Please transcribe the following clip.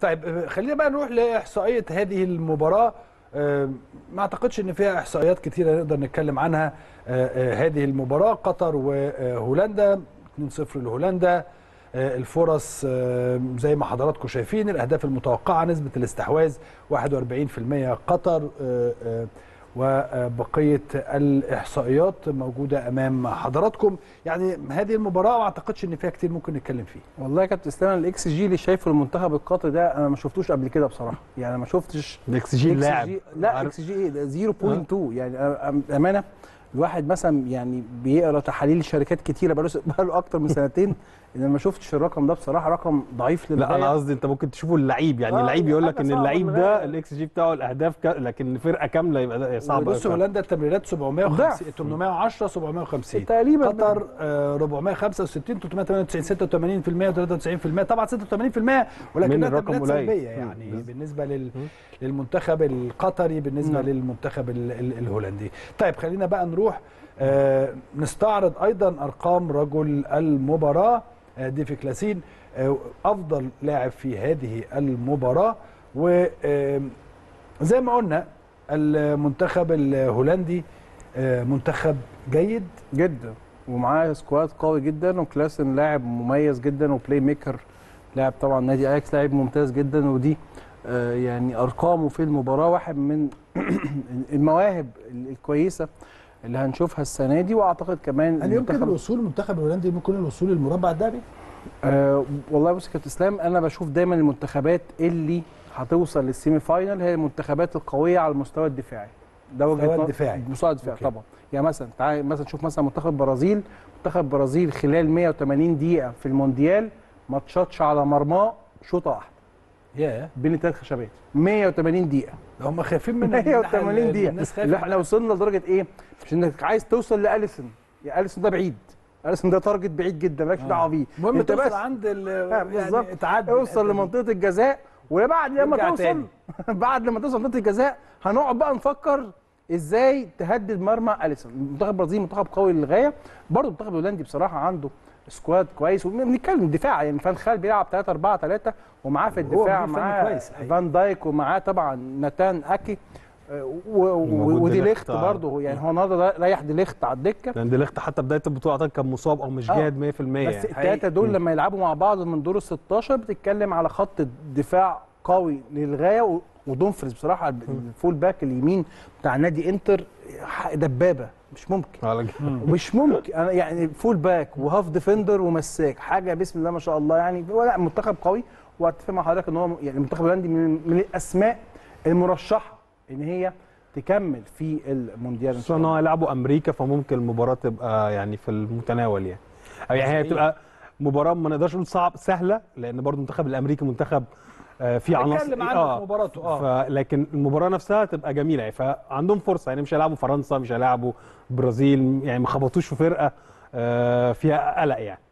طيب آه، خلينا بقى نروح لاحصائيه هذه المباراه آه، ما اعتقدش ان فيها احصائيات كتيره نقدر نتكلم عنها آه، آه، هذه المباراه قطر وهولندا 2-0 لهولندا آه، الفرص آه، زي ما حضراتكم شايفين الاهداف المتوقعه نسبه الاستحواذ 41% قطر آه، آه، وبقيه الاحصائيات موجوده امام حضراتكم يعني هذه المباراه ما اعتقدش ان فيها كتير ممكن نتكلم فيه والله يا كابتن اسلام الاكس جي اللي شايفه المنتخب القطري ده انا ما شفتوش قبل كده بصراحه يعني ما شفتش الاكس جي XG اللاعب لا عارف- اكس جي ايه ده 0.2 يعني أنا- امانه الواحد مثلا يعني بيقرا تحاليل شركات كتيره بقاله بقاله اكتر من سنتين ان أنا ما شفتش الرقم ده بصراحه رقم ضعيف لا انا للغايه قصدي انت ممكن تشوفه اللعيب يعني آه، اللعيب يقول لك حاجة ان صعبة اللعيب للغاية. ده الاكس جي بتاعه الاهداف ك... لكن فرقه كامله يبقى ده صعب بص أوي. هولندا التمريرات 750 ضعف. 810 750 تقريبا قطر آه، 465 398 96% و93% طبعا 86% ولكنها من الرقم تمريرات قليل. سلبيه مم. يعني بس- بالنسبه لل للمنتخب القطري بالنسبه نعم. للمنتخب ال- ال- الهولندي طيب خلينا بقى نروح آه، نستعرض ايضا ارقام رجل المباراه آه، ديفي كلاسين آه، افضل لاعب في هذه المباراه وزي ما قلنا المنتخب الهولندي آه، منتخب جيد جدا ومعاه سكواد قوي جدا وكلاسن لاعب مميز جدا وبلاي ميكر لاعب طبعا نادي اياكس لاعب ممتاز جدا ودي آه، يعني ارقامه في المباراه واحد من المواهب الكويسه اللي هنشوفها السنه دي واعتقد كمان هل يمكن المنتخب- الوصول المنتخب الهولندي يمكن الوصول للمربع الذهبي؟ أه والله بص يا كابتن اسلام انا بشوف دايما المنتخبات اللي هتوصل للسيمي فاينل هي المنتخبات القويه على المستوى الدفاعي ده وجهه المستوى نظر- الدفاعي. المستوى الدفاعي أوكي. طبعا يعني مثلا تعال مثلا شوف مثلا منتخب البرازيل منتخب البرازيل خلال 180 دقيقه في المونديال ما تشطش على مرماه شوطه واحده ياه بين الثلاث خشبات 180 دقيقه ده هم خايفين من 180 دقيقه الناس اللي خايفه احنا وصلنا لدرجه ايه مش انك عايز توصل لاليسون يا اليسون ده بعيد اليسون ده تارجت بعيد جدا مالكش آه. دعوه بيه المهم أنت توصل بس عند ال آه، بالظبط. يعني تعدي اوصل الحتة دي. لمنطقه الجزاء وبعد لما نرجع توصل تاني. بعد لما توصل منطقه الجزاء هنقعد بقى نفكر ازاي تهدد مرمى اليسون منتخب البرازيل منتخب قوي للغايه برضه المنتخب الهولندي بصراحه عنده سكواد كويس وبنتكلم دفاع يعني فان خال بيلعب 3 4 3 ومعاه في هو الدفاع مدير فني معاه كويس حقيقي. فان دايك ومعاه طبعا ناتان اكي آه، و- و- موجود ودي ديليخت ليخت آه. برضه يعني هو النهارده ريح دي ليخت على الدكه لان ديليخت حتى بدايه البطوله اعتقد كان مصاب او مش آه. جاهد 100% بس يعني الثلاثه دول لما يلعبوا مع بعض من دور ال 16 بتتكلم على خط دفاع قوي للغايه و- ودومفريز بصراحه الفول باك اليمين بتاع نادي انتر ح- دبابه مش ممكن على كده. مش ممكن انا يعني فول باك وهاف ديفندر ومساك حاجه بسم الله ما شاء الله يعني هو لا منتخب قوي واتفق مع حضرتك ان هو يعني المنتخب الهولندي من, من الاسماء المرشحه ان هي تكمل في المونديال ان خصوصا شاء ان الله هو هيلعبوا امريكا فممكن المباراه تبقى يعني في المتناول يعني أو يعني هي بتبقى مباراه ما نقدرش نقول صعب سهله لان برضو المنتخب الامريكي منتخب آه، فيه عناصر هنتكلم عنه في مباراته اه ف... لكن المباراه نفسها تبقى جميله يعني فعندهم فرصه يعني مش هيلعبوا فرنسا مش هيلعبوا البرازيل يعني ما خبطوش في فرقه آه، فيها قلق يعني